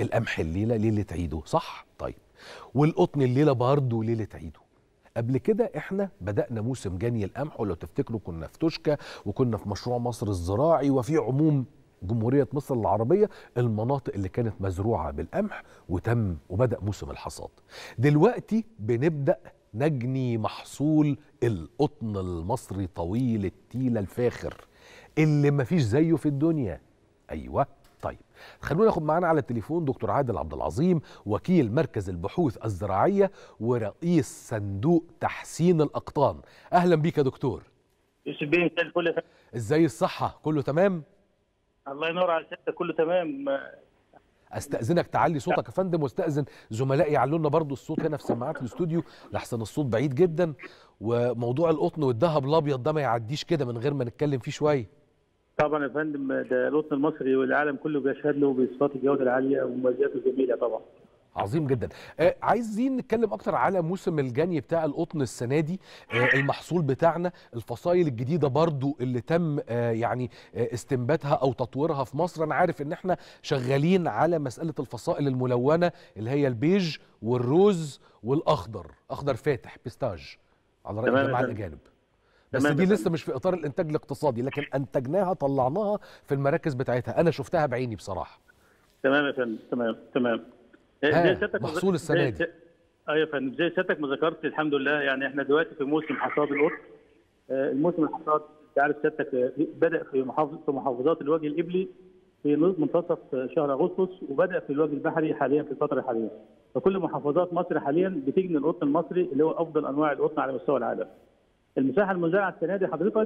القمح الليله ليله عيده صح طيب والقطن الليله برضه ليله عيده قبل كده احنا بدانا موسم جني القمح ولو تفتكروا كنا في توشكا وكنا في مشروع مصر الزراعي وفي عموم جمهوريه مصر العربيه المناطق اللي كانت مزروعه بالقمح وتم وبدا موسم الحصاد دلوقتي بنبدا نجني محصول القطن المصري طويل التيله الفاخر اللي مفيش زيه في الدنيا ايوه طيب خلونا ناخد معانا على التليفون دكتور عادل عبد العظيم وكيل مركز البحوث الزراعيه ورئيس صندوق تحسين الاقطان اهلا بيك يا دكتور يوسف بيه مساء الفل يا فندم. ازاي الصحه كله تمام الله ينور على سيادتك كله تمام استاذنك تعلي صوتك يا فندم واستاذن زملائي يعلوا لنا برضو الصوت هنا في سماعات الاستوديو لحسن الصوت بعيد جدا وموضوع القطن والذهب الابيض ده ما يعديش كده من غير ما نتكلم فيه شويه طبعا يا فندم ده القطن المصري والعالم كله بيشهد له بصفات الجوده العاليه ومميزاته الجميله طبعا عظيم جدا آه عايزين نتكلم اكتر على موسم الجني بتاع القطن السنه دي آه المحصول بتاعنا الفصائل الجديده برضو اللي تم آه يعني آه استنباتها او تطويرها في مصر انا عارف ان احنا شغالين على مساله الفصائل الملونه اللي هي البيج والروز والاخضر اخضر فاتح بيستاج على راي تمام يا الجماعه فندم. الاجانب بس تمام دي يا لسه فندم. مش في اطار الانتاج الاقتصادي لكن انتجناها طلعناها في المراكز بتاعتها انا شفتها بعيني بصراحه تمام يا فندم تمام تمام ها، زي سيادتك ما محصول ذك- السنة زي دي. س- ايوه يا فندم زي سيادتك ما ذكرت الحمد لله يعني احنا دلوقتي في موسم حصاد القطن آه، الموسم الحصاد انت عارف سيادتك آه، بدا في محافظ في محافظات الوجه الابلي في منتصف شهر اغسطس وبدا في الوجه البحري حاليا في الفتره الحاليه فكل محافظات مصر حاليا بتجني القطن المصري اللي هو افضل انواع القطن على مستوى العالم المساحه المزرعه السنه دي حضرتك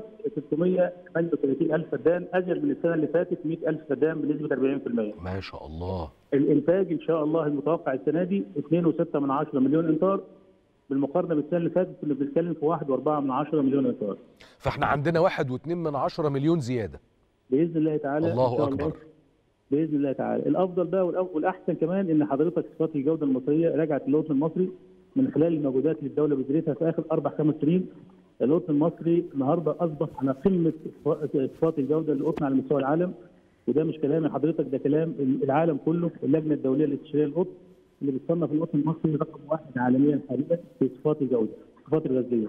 638 الف فدان ازيد من السنه اللي فاتت 100 الف فدان بنسبه 40% ما شاء الله الانتاج ان شاء الله المتوقع السنه دي 2.6 من 10 مليون امتار بالمقارنه بالسنه اللي فاتت كنا بنتكلم في 1.4 من 10 مليون امتار فاحنا عندنا واحد واتنين من عشرة مليون زيادة باذن الله تعالى الله إن شاء أكبر. باذن الله تعالى الافضل بقى والأف- والاحسن كمان ان حضرتك صفات الجوده المصريه رجعت للقطن المصري من خلال المجهودات اللي الدوله بذلتها في اخر اربع خمس سنين القطن المصري النهارده اصبح على قمه صفا- صفات الجوده للقطن على مستوى العالم وده مش كلامي حضرتك ده كلام العالم كله اللجنه الدوليه للاستشاريه للقطن اللي بتصنف القطن المصري رقم واحد عالميا حاليا في صفات الجوده الصفات الغذائيه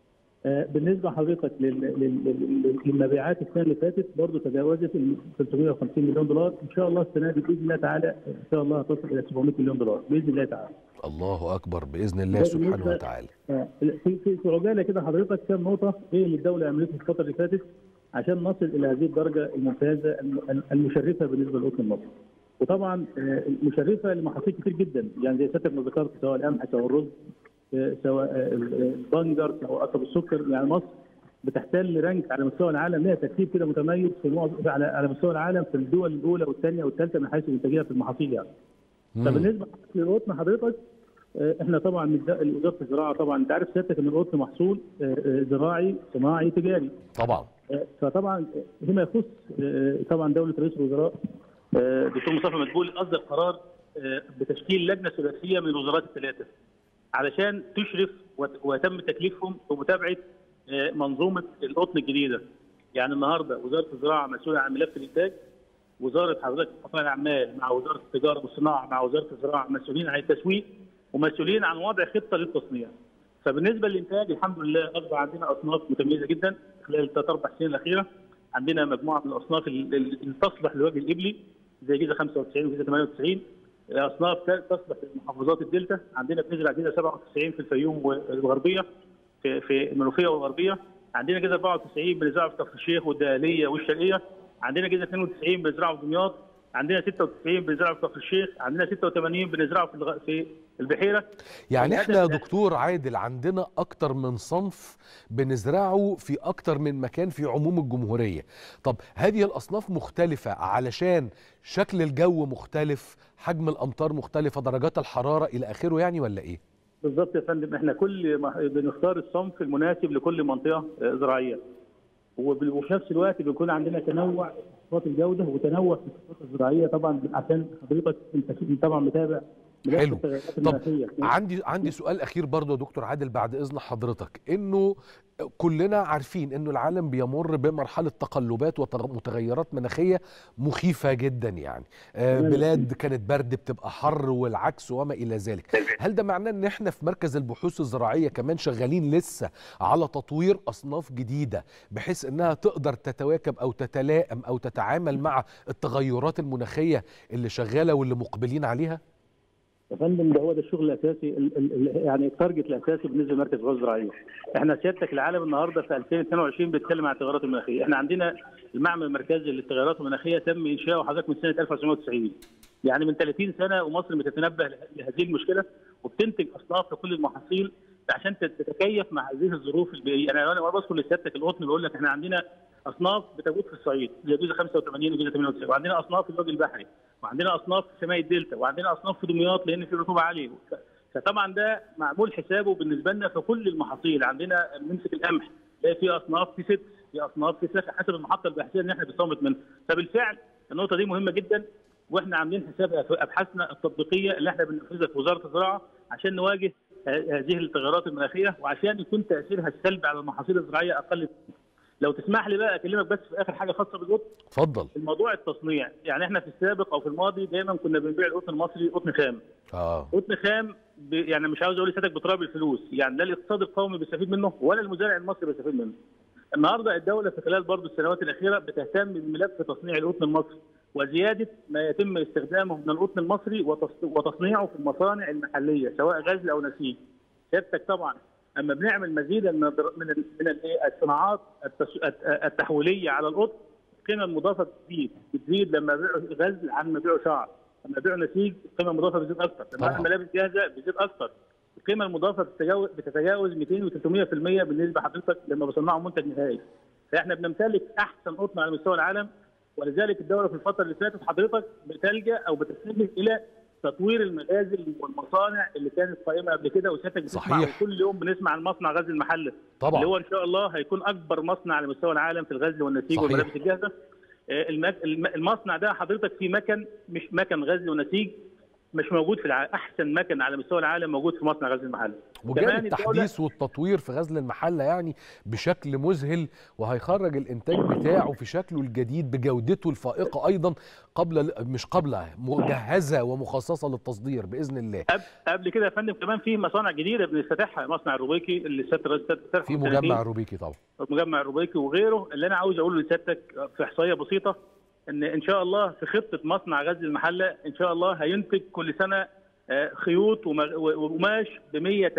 آه، بالنسبه حضرتك لل- لل- لل- للمبيعات السنه اللي فاتت برضه تجاوزت ال 350 مليون دولار ان شاء الله السنه دي باذن الله تعالى ان شاء الله هتصل الى 700 مليون دولار باذن الله تعالى. الله أكبر بإذن الله ده سبحانه بالنسبة- وتعالى آه، في في في عجاله كده حضرتك كام نقطه ايه اللي الدوله عملتها في الفتره اللي فاتت عشان نصل الى هذه الدرجه الممتازه الم- المشرفه بالنسبه للقطن المصري. وطبعا آه، المشرفه لمحاصيل كتير جدا يعني زي سيادتك ما ذكرت سواء القمح سواء الرز آه، سواء آه، البنجر سواء قصب السكر يعني مصر بتحتل رانك على مستوى العالم لها ترتيب كده متميز في معظم على على مستوى العالم في الدول الاولى والثانيه والثالثه من حيث الانتاجيه في المحاصيل يعني. مم. فبالنسبه للقطن حضرتك آه، احنا طبعا من ده- وزاره الزراعه طبعا انت عارف سيادتك ان القطن محصول آه، آه، زراعي صناعي تجاري طبعا آه، فطبعا فيما يخص آه، طبعا دوله رئيس الوزراء آه، دكتور مصطفى مدبول اصدر قرار آه، بتشكيل لجنه ثلاثيه من الوزارات الثلاثه علشان تشرف وت- ويتم تكليفهم بمتابعه آه، منظومه القطن الجديده. يعني النهارده وزاره الزراعه مسؤوله عن ملف الانتاج وزاره حضرتك قطاع الاعمال مع وزاره التجاره والصناعه مع وزاره الزراعه مسؤولين عن التسويق ومسؤولين عن وضع خطه للتصنيع. فبالنسبه للانتاج الحمد لله اصبح عندنا اصناف متميزه جدا خلال الثلاث اربع سنين الاخيره عندنا مجموعه من الاصناف ال- ال- اللي تصلح للوجه الابلي زي جيزه 95 وجيزه 98 اصناف تصلح لمحافظات الدلتا عندنا بنزرع جيزه 97 في الفيوم والغربيه في في المنوفيه والغربيه عندنا جيزه 94 بنزرعها في كفر الشيخ والدهليه والشرقيه عندنا جيزه 92 بنزرعه في دمياط عندنا 96 بنزرعه في كفر الشيخ عندنا 86 بنزرعه في الغ- في البحيره يعني الهدف احنا يا ده- دكتور عادل عندنا أكتر من صنف بنزرعه في أكتر من مكان في عموم الجمهورية طب هذه الأصناف مختلفة علشان شكل الجو مختلف حجم الأمطار مختلفة درجات الحرارة إلى آخره يعني ولا إيه؟ بالظبط يا فندم احنا كل ما بنختار الصنف المناسب لكل منطقه آه، زراعيه وبال- وفي نفس الوقت بيكون عندنا تنوع في صفات الجوده وتنوع في الصفات الزراعيه طبعا عشان حضرتك انت طبعا متابع ملف حلو. التغيرات طب المناخيه عندي عندي سؤال اخير برضه يا دكتور عادل بعد اذن حضرتك انه كلنا عارفين انه العالم بيمر بمرحله تقلبات ومتغيرات مناخيه مخيفه جدا يعني آه، بلاد كانت برد بتبقى حر والعكس وما الى ذلك هل ده معناه ان احنا في مركز البحوث الزراعيه كمان شغالين لسه على تطوير اصناف جديده بحيث انها تقدر تتواكب او تتلائم او تتعامل مع التغيرات المناخيه اللي شغاله واللي مقبلين عليها يا فندم ده هو ده الشغل الاساسي ال- ال- ال- يعني التارجت الاساسي بالنسبه لمركز البحوث الزراعيه. احنا سيادتك العالم النهارده في 2022 بيتكلم عن التغيرات المناخيه، احنا عندنا المعمل المركزي للتغيرات المناخيه تم انشاؤه حضرتك من سنه 1990 يعني من 30 سنه ومصر بتتنبه له- لهذه المشكله وبتنتج اصناف لكل المحاصيل عشان تتكيف مع هذه الظروف البيئيه، انا انا بذكر لسيادتك القطن بقول لك احنا عندنا اصناف بتجود في الصعيد زي جزء 85 وجزء 98 وعندنا اصناف في الوجه البحري وعندنا اصناف في سماء الدلتا وعندنا اصناف في دمياط لان في رطوبه عاليه ف- فطبعا ده معمول حسابه بالنسبه لنا في كل المحاصيل عندنا نمسك القمح تلاقي في اصناف في ست في اصناف في سكه حسب المحطه البحثيه اللي احنا بنصمت منها فبالفعل النقطه دي مهمه جدا واحنا عاملين حساب في ابحاثنا التطبيقيه اللي احنا بننفذها في وزاره الزراعه عشان نواجه ه- هذه التغيرات المناخيه وعشان يكون تاثيرها السلبي على المحاصيل الزراعيه اقل لو تسمح لي بقى اكلمك بس في اخر حاجه خاصه بالقطن اتفضل الموضوع التصنيع يعني احنا في السابق او في الماضي دايما كنا بنبيع القطن المصري قطن خام اه قطن خام ب... يعني مش عاوز اقول لسيادتك بتراب الفلوس يعني لا الاقتصاد القومي بيستفيد منه ولا المزارع المصري بيستفيد منه النهارده الدوله في خلال برضه السنوات الاخيره بتهتم بملف تصنيع القطن المصري وزياده ما يتم استخدامه من القطن المصري وتص... وتصنيعه في المصانع المحليه سواء غزل او نسيج سيادتك طبعا اما بنعمل مزيدا من الدر- من ال- من ال- الصناعات التس- الت- التحويليه على القطن القيمه المضافه بتزيد بتزيد لما بيعوا غزل عن ما بيعوا شعر لما بيعوا نسيج القيمه المضافه بتزيد اكثر لما طبعاً. بيعوا ملابس جاهزه بتزيد اكثر القيمه المضافه بتتجاوز بتتجاوز 200 و 300% بالنسبه لحضرتك لما بصنعوا منتج نهائي فاحنا بنمتلك احسن قطن على مستوى العالم ولذلك الدوله في الفتره اللي فاتت حضرتك بتلجا او بتتجه الى تطوير المخازن والمصانع اللي كانت قائمه قبل كده وسيادتك بتسمع صحيح. كل يوم بنسمع عن مصنع غزل المحله طبعا اللي هو ان شاء الله هيكون اكبر مصنع على مستوى العالم في الغزل والنسيج صحيح. والملابس الجاهزه آه، المك- الم- المصنع ده حضرتك فيه مكن مش مكن غزل ونسيج مش موجود في العالم احسن مكن على مستوى العالم موجود في مصنع غزل المحله وجاء كمان الدولة- التحديث والتطوير في غزل المحله يعني بشكل مذهل وهيخرج الانتاج بتاعه في شكله الجديد بجودته الفائقه ايضا قبل مش قبل مجهزه ومخصصه للتصدير باذن الله قبل- قبل كده يا فندم كمان في مصانع جديده بنفتتحها مصنع الروبيكي اللي سياده الرئيس فتح في من مجمع سنتين. روبيكي طبعا مجمع الروبيكي وغيره اللي انا عاوز اقوله لسيادتك في احصائيه بسيطه ان ان شاء الله في خطه مصنع غزل المحله ان شاء الله هينتج كل سنه آه، خيوط وم- وقماش ب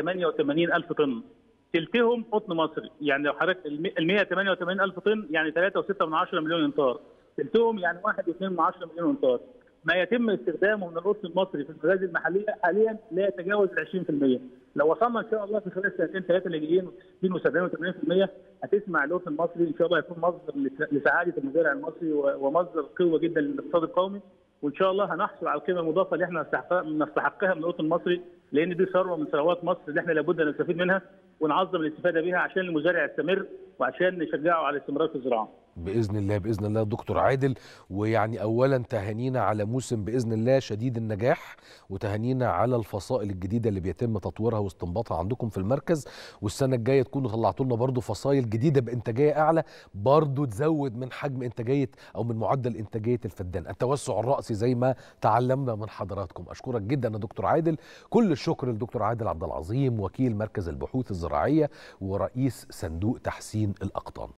188 الف طن تلتهم قطن مصري يعني لو حضرتك ال 188 الف طن يعني 3.6 مليون انطار تلتهم يعني 1.2 مليون انطار ما يتم استخدامه من القطن المصري في المخازن المحليه حاليا لا يتجاوز ال 20% لو وصلنا ان شاء الله في خلال السنتين ثلاثه اللي جايين 60 و70 و80% هتسمع القطن المصري ان شاء الله يكون مصدر لس- لسعاده المزارع المصري و- ومصدر قوه جدا للاقتصاد القومي وان شاء الله هنحصل على القيمه المضافه اللي احنا نستحقها نستحقها من القطن المصري لان دي ثروه من ثروات مصر اللي احنا لابد ان نستفيد منها ونعظم الاستفاده بها عشان المزارع يستمر وعشان نشجعه على الاستمرار في الزراعه. باذن الله باذن الله دكتور عادل ويعني اولا تهانينا على موسم باذن الله شديد النجاح وتهانينا على الفصائل الجديده اللي بيتم تطويرها واستنباطها عندكم في المركز والسنه الجايه تكونوا طلعتوا لنا برضو فصائل جديده بانتاجيه اعلى برضو تزود من حجم انتاجيه او من معدل انتاجيه الفدان التوسع الراسي زي ما تعلمنا من حضراتكم اشكرك جدا يا دكتور عادل كل الشكر للدكتور عادل عبد العظيم وكيل مركز البحوث الزراعيه ورئيس صندوق تحسين الاقطان